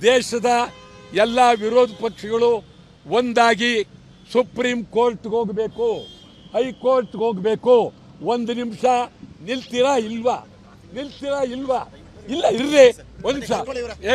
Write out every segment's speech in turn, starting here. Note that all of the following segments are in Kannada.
ದೇಶದ ಎಲ್ಲ ವಿರೋಧ ಪಕ್ಷಗಳು ಒಂದಾಗಿ ಸುಪ್ರೀಂ ಕೋರ್ಟ್ಗೆ ಹೋಗಬೇಕು ಹೈಕೋರ್ಟ್ಗೆ ಹೋಗಬೇಕು ಒಂದು ನಿಮಿಷ ನಿಲ್ತೀರಾ ಇಲ್ವಾ ನಿಲ್ತೀರಾ ಇಲ್ವಾ ಇಲ್ಲ ಇರ್ರಿ ಒಂದು ನಿಮಿಷ ಏ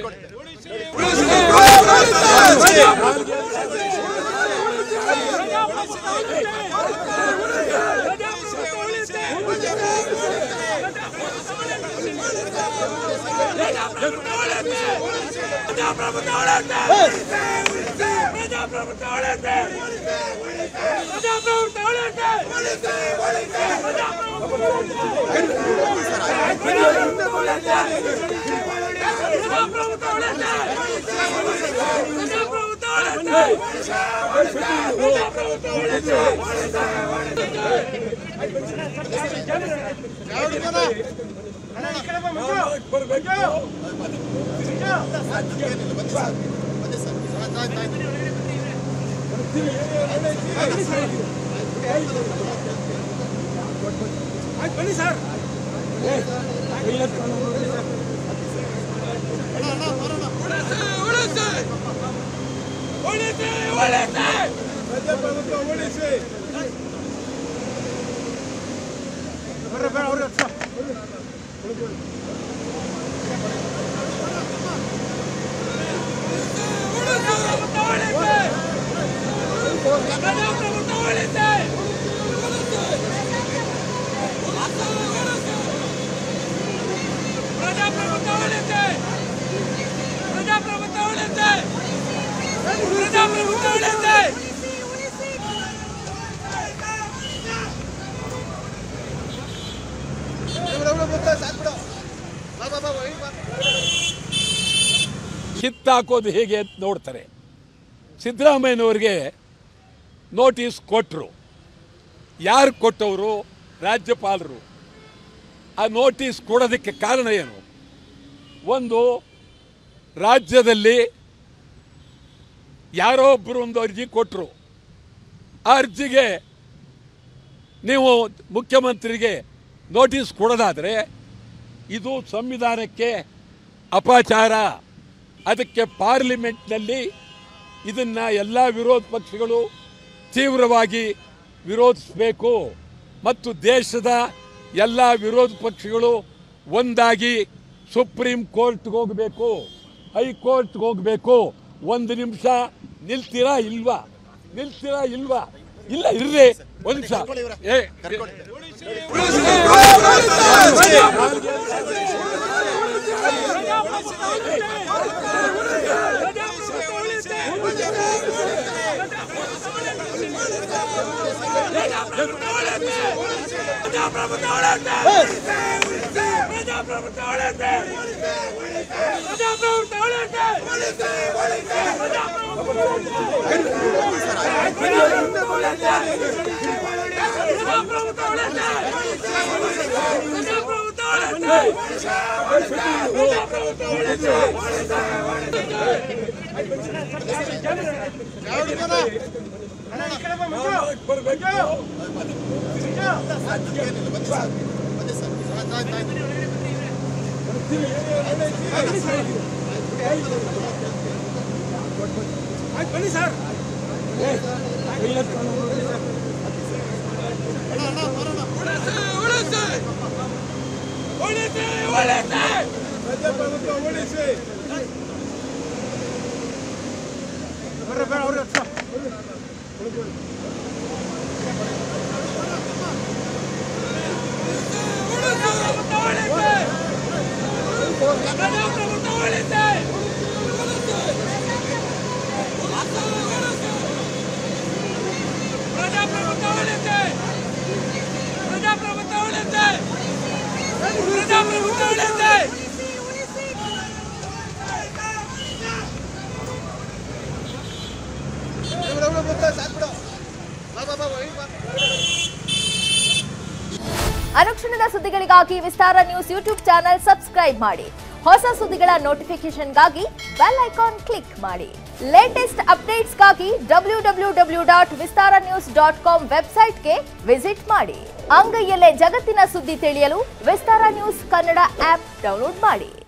ಕಿತ್ತಾಕೋದು ಹೇಗೆ ಅಂತ ನೋಡ್ತಾರೆ ಸಿದ್ದರಾಮಯ್ಯನವ್ರಿಗೆ ನೋಟಿಸ್ ಕೊಟ್ಟರು ಯಾರು ಕೊಟ್ಟವರು ರಾಜ್ಯಪಾಲರು ಆ ನೋಟಿಸ್ ಕೊಡೋದಕ್ಕೆ ಕಾರಣ ಏನು ಒಂದು ರಾಜ್ಯದಲ್ಲಿ ಯಾರೋ ಒಬ್ಬರು ಒಂದು ಅರ್ಜಿ ಕೊಟ್ಟರು ಆ ಅರ್ಜಿಗೆ ನೀವು ಮುಖ್ಯಮಂತ್ರಿಗೆ ನೋಟಿಸ್ ಕೊಡೋದಾದರೆ ಇದು ಸಂವಿಧಾನಕ್ಕೆ ಅಪಚಾರ ಅದಕ್ಕೆ ಪಾರ್ಲಿಮೆಂಟ್ನಲ್ಲಿ ಇದನ್ನು ಎಲ್ಲ ವಿರೋಧ ಪಕ್ಷಗಳು ತೀವ್ರವಾಗಿ ವಿರೋಧಿಸಬೇಕು ಮತ್ತು ದೇಶದ ಎಲ್ಲ ವಿರೋಧ ಪಕ್ಷಗಳು ಒಂದಾಗಿ ಸುಪ್ರೀಂ ಕೋರ್ಟ್ಗೆ ಹೋಗಬೇಕು ಹೈಕೋರ್ಟ್ಗೆ ಹೋಗಬೇಕು ಒಂದು ನಿಮಿಷ ನಿಲ್ತೀರಾ ಇಲ್ವಾ ನಿಲ್ತೀರಾ ಇಲ್ವಾ ಇಲ್ಲ ಇರ್ರಿ ಒಂದು ನಿಮಿಷ ಏ ಬನ್ನಿ ಸರ್ ಬರ್ರಿ ಬೇಡ ಅವ್ರಿಗೆ ಹತ್ರ ಅನುಕ್ಷಣದ ಸುದ್ದಿಗಳಿಗಾಗಿ Vistara news YouTube channel subscribe ಮಾಡಿ ಹೊಸ ಸುದ್ದಿಗಳ ನೋಟಿಫಿಕೇಶನ್ಗಾಗಿ ಬೆಲ್ ಐಕಾನ್ ಕ್ಲಿಕ್ ಮಾಡಿ ಲೇಟೆಸ್ಟ್ ಅಪ್ಡೇಟ್ಸ್ಗಾಗಿ W W W dot Vistara news dot com ವೆಬ್ಸೈಟ್ಗೆ ವಿಸಿಟ್ ಮಾಡಿ ಅಂಗೈಯಲ್ಲೇ ಜಗತ್ತಿನ ಸುದ್ದಿ ತಿಳಿಯಲು Vistara news Kannada app download ಮಾಡಿ